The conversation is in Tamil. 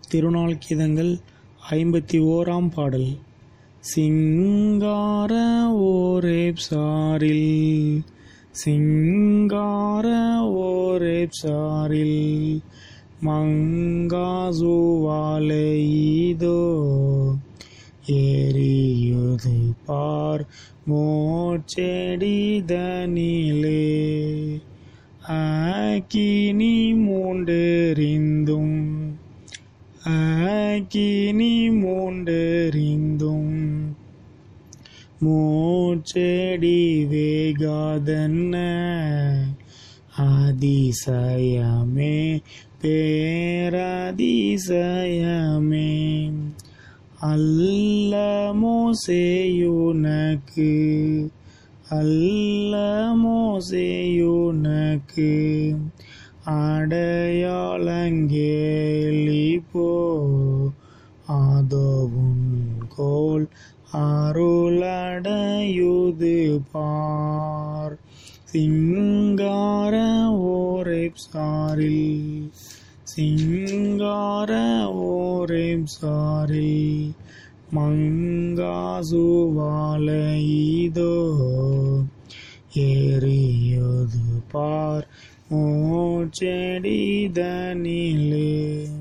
திருநாள் கீதங்கள் ஐம்பத்தி ஓராம் பாடல் சிங்கார ஓரேப் சாரில் சிங்கார ஓரேப் சாரில் மங்காசுவாலை இதோ எரியுது பார் மோச்செடிதனிலே ஆக்கினி மூண்டெறிந்தும் ஆக்கினி மூண்டெறிந்தும் மூச்செடி வேகாதன்ன அதிசயமே பேரதிசயமே அல்ல மோசேயுனக்கு அல்ல மோசேயுனக்கு அடையாளங்கேலி போ ஆதோவுன் கோல் அருளடையுது பார் சிங்கார ஓரேப் சாரில் சிங்கார ஓரேப் சாரில் மங்காசுவாலைதோ எரியுது பார் மூச்செடிதனிலே